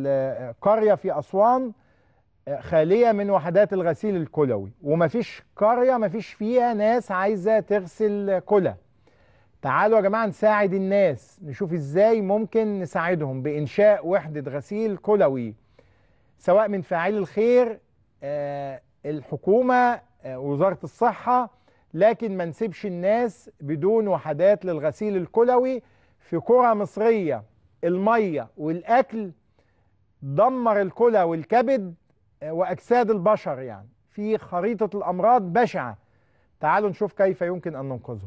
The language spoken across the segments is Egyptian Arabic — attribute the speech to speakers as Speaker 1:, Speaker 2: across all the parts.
Speaker 1: لقريه في اسوان خاليه من وحدات الغسيل الكلوي ومفيش قريه مفيش فيها ناس عايزه تغسل كلى تعالوا يا جماعه نساعد الناس نشوف ازاي ممكن نساعدهم بانشاء وحده غسيل كلوي سواء من فاعلي الخير آه، الحكومه آه، وزاره الصحه لكن ما نسيبش الناس بدون وحدات للغسيل الكلوي في قرى مصريه الميه والاكل دمر الكلى والكبد آه، واجساد البشر يعني في خريطه الامراض بشعه تعالوا نشوف كيف يمكن ان ننقذهم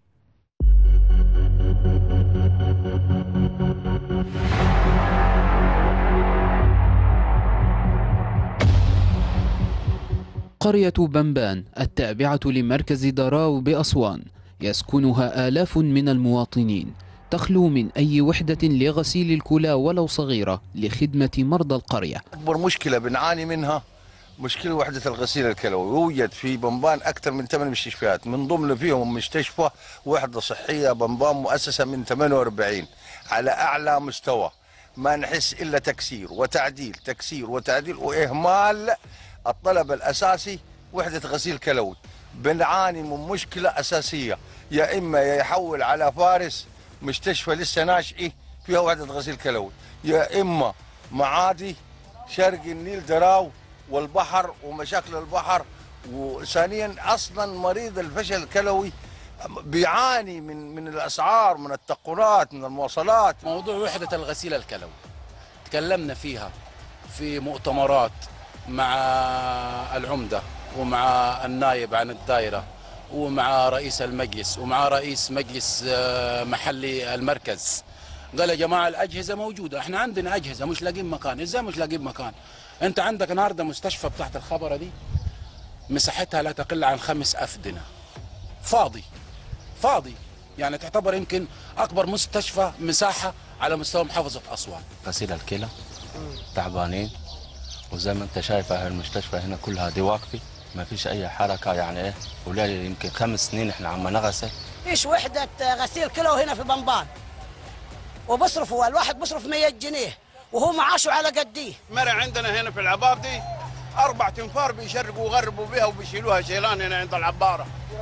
Speaker 2: قرية بنبان التابعة لمركز دراو بأسوان يسكنها آلاف من المواطنين تخلو من أي وحدة لغسيل الكلى ولو صغيرة لخدمة مرضى القرية
Speaker 3: اكبر مشكله بنعاني منها مشكله وحده الغسيل الكلوي يوجد في بنبان اكثر من ثمان مستشفيات من ضمن فيهم مستشفى وحده صحيه بنبان مؤسسه من 48 على اعلى مستوى ما نحس الا تكسير وتعديل تكسير وتعديل واهمال الطلب الاساسي وحده غسيل كلوي بنعاني من مشكله اساسيه يا اما يحول على فارس مستشفى لسه ناشئه فيها وحده غسيل كلوي يا اما معادي شرق النيل دراو والبحر ومشاكل البحر وثانيا اصلا مريض الفشل الكلوي بيعاني من من الاسعار من التقنات من المواصلات
Speaker 4: موضوع وحدة الغسيل الكلوي تكلمنا فيها في مؤتمرات مع العمدة ومع النائب عن الدائرة ومع رئيس المجلس ومع رئيس مجلس آه، محلي المركز قال يا جماعة الأجهزة موجودة احنا عندنا أجهزة مش لاقين مكان ازاي مش لاقين مكان انت عندك النهاردة مستشفى بتاعت الخبرة دي مساحتها لا تقل عن خمس أفدنة فاضي فاضي يعني تعتبر يمكن اكبر مستشفى مساحه على مستوى محافظه اسوان
Speaker 5: غسيل الكلى تعبانين وزي ما انت شايف اهي المستشفى هنا كلها دي واقفه ما فيش اي حركه يعني ايه ولا يمكن خمس سنين احنا عم نغسل
Speaker 6: فيش وحدة غسيل كلى هنا في بنبان وبصرفوا الواحد بصرف 100 جنيه وهو معاشه على قديه
Speaker 7: مرة عندنا هنا في العباب دي أربع تنفار بيشرقوا ويغربوا بها وبيشيلوها شيلان هنا عند العبارة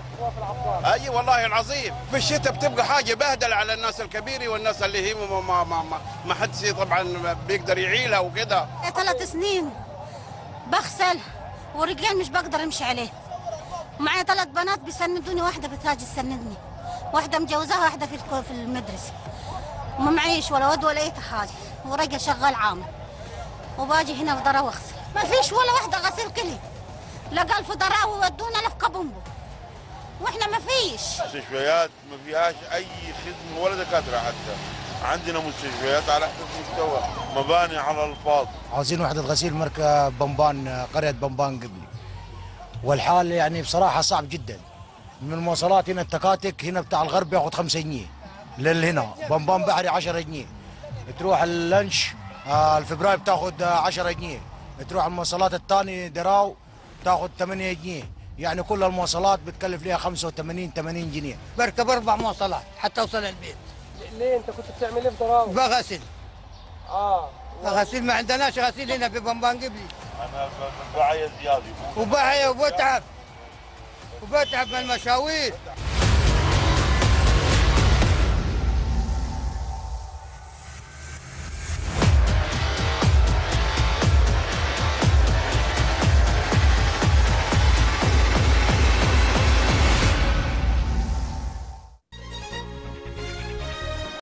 Speaker 7: أي والله العظيم في الشتاء بتبقى حاجة بهدل على الناس الكبيرة والناس اللي هي ما ما ما, ما, ما حد شي طبعا بيقدر يعيلها وكده
Speaker 8: ثلاث سنين بغسل ورجلين مش بقدر امشي عليه ومعايا ثلاث بنات بيسندوني واحده بتاجي تسندني واحده مجوزاها واحده في الكو- في المدرسه وما معيش ولا ود ولا اي حاجه ورجل شغال عامل وباجي هنا بدرا واغسل ما فيش ولا واحده غسيل كلي لا قال في دراوي ودونا لا في كابومبو واحنا ما فيش
Speaker 9: مستشفيات ما فيهاش اي خدمه ولا دكاتره حتى عندنا مستشفيات على حسب مستوى مباني على الفاضي
Speaker 10: عاوزين وحدة غسيل مركز بنبان قرية بنبان قبلي والحال يعني بصراحة صعب جدا من المواصلات هنا التكاتك هنا بتاع الغرب ياخذ 5 جنيه للهنا بنبان بحري 10 جنيه تروح اللانش آه، الفبراير بتاخذ 10 جنيه تروح المواصلات الثاني دراو تاخذ 8 جنيه يعني كل المواصلات بتكلف لها 85 80 جنيه
Speaker 11: بركب اربع مواصلات حتى اوصل البيت
Speaker 12: ليه انت كنت بتعمل ايه في ضراوه؟
Speaker 11: بغسل
Speaker 12: اه
Speaker 11: بغسل ما عندناش غسيل هنا في بنبان قبلي
Speaker 9: انا بعي زياده
Speaker 11: وبعي وبتعب وبتعب من المشاوير